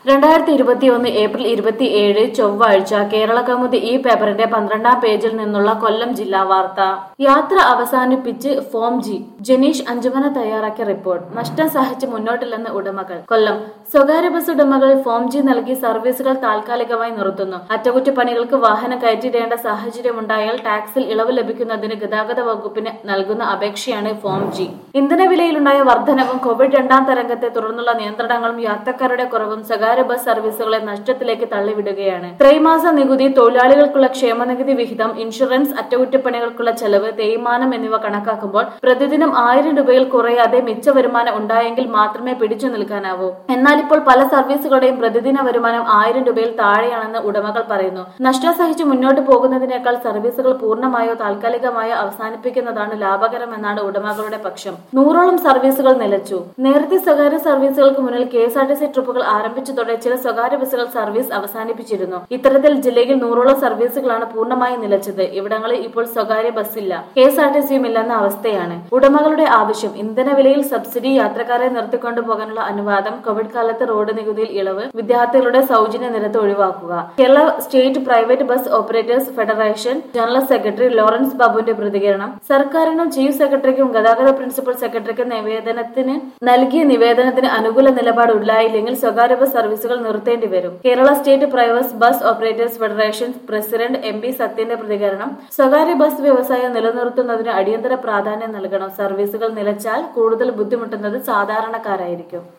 രണ്ടായിരത്തി ഇരുപത്തിയൊന്ന് ഏപ്രിൽ ഇരുപത്തിയേഴ് ചൊവ്വാഴ്ച കേരള കൗമുദി ഈ പേപ്പറിന്റെ പന്ത്രണ്ടാം പേജിൽ നിന്നുള്ള കൊല്ലം ജില്ലാ വാർത്ത യാത്ര അവസാനിപ്പിച്ച് ഫോം ജി ജനീഷ് അഞ്ചുമന തയ്യാറാക്കിയ റിപ്പോർട്ട് നഷ്ടം സഹിച്ച് മുന്നോട്ടില്ലെന്ന് ഉടമകൾ കൊല്ലം സ്വകാര്യ ബസ് ഉടമകൾ ഫോം ജി നൽകി സർവീസുകൾ താൽക്കാലികമായി നിർത്തുന്നു അറ്റകുറ്റപ്പണികൾക്ക് വാഹനം കയറ്റിയിടേണ്ട സാഹചര്യമുണ്ടായാൽ ടാക്സിൽ ഇളവ് ലഭിക്കുന്നതിന് ഗതാഗത വകുപ്പിന് നൽകുന്ന അപേക്ഷയാണ് ഫോം ജി ഇന്ധനവിലയിലുണ്ടായ വർധനവും കോവിഡ് രണ്ടാം തരംഗത്തെ തുടർന്നുള്ള നിയന്ത്രണങ്ങളും യാത്രക്കാരുടെ കുറവും സ്വകാര്യ ബസ് സർവീസുകളെ നഷ്ടത്തിലേക്ക് തള്ളിവിടുകയാണ് ത്രൈമാസ നികുതി തൊഴിലാളികൾക്കുള്ള ക്ഷേമനികുതി വിഹിതം ഇൻഷുറൻസ് അറ്റകുറ്റപ്പണികൾക്കുള്ള ചെലവ് തേയ്മാനം എന്നിവ കണക്കാക്കുമ്പോൾ പ്രതിദിനം ആയിരം രൂപയിൽ കുറയാതെ മിച്ച വരുമാനം ഉണ്ടായെങ്കിൽ മാത്രമേ പിടിച്ചു നിൽക്കാനാവൂ എന്നാൽ ഇപ്പോൾ പല സർവീസുകളുടെയും പ്രതിദിന വരുമാനം ആയിരം രൂപയിൽ താഴെയാണെന്ന് ഉടമകൾ പറയുന്നു നഷ്ടം സഹിച്ച് മുന്നോട്ട് പോകുന്നതിനേക്കാൾ സർവീസുകൾ പൂർണ്ണമായോ താൽക്കാലികമായോ അവസാനിപ്പിക്കുന്നതാണ് ലാഭകരമെന്നാണ് ഉടമകളുടെ പക്ഷം നൂറോളം സർവീസുകൾ നിലച്ചു നേരത്തെ സ്വകാര്യ സർവീസുകൾക്ക് മുന്നിൽ K S R T C ട്രിപ്പുകൾ ആരംഭിച്ചതോടെ ചില സ്വകാര്യ ബസ്സുകൾ സർവീസ് അവസാനിപ്പിച്ചിരുന്നു ഇത്തരത്തിൽ ജില്ലയിൽ നൂറോളം സർവീസുകളാണ് പൂർണ്ണമായി നിലച്ചത് ഇവിടങ്ങളിൽ ഇപ്പോൾ സ്വകാര്യ ബസ്സില്ല കെ എസ് ആർ ടി സിയും ഇല്ലെന്ന അവസ്ഥയാണ് ഉടമകളുടെ ആവശ്യം ഇന്ധനവിലയിൽ സബ്സിഡി യാത്രക്കാരെ നിർത്തിക്കൊണ്ടു പോകാനുള്ള അനുവാദം കോവിഡ് കാലത്ത് റോഡ് നികുതിയിൽ ഇളവ് വിദ്യാർത്ഥികളുടെ സൗജന്യ നിരത്ത് ഒഴിവാക്കുക Kerala state private bus operators federation general secretary Lawrence ബാബുവിന്റെ പ്രതികരണം സർക്കാരിനും ചീഫ് സെക്രട്ടറിക്കും ഗതാഗത പ്രിൻസിപ്പൽ സെക്രട്ടറിക്കും നിവേദനത്തിന് നൽകിയ നിവേദനത്തിന് അനുകൂല നിലപാട് ഉണ്ടായില്ലെങ്കിൽ സ്വകാര്യ ബസ് സർവീസുകൾ നിർത്തേണ്ടി വരും Kerala state private bus operators federation president M P സത്യന്റെ പ്രതികരണം സ്വകാര്യ ബസ് വ്യവസായം നിലനിർത്തുന്നതിന് അടിയന്തര പ്രാധാന്യം നൽകണം സർവീസുകൾ നിലച്ചാൽ കൂടുതൽ ബുദ്ധിമുട്ടുന്നത് സാധാരണക്കാരായിരിക്കും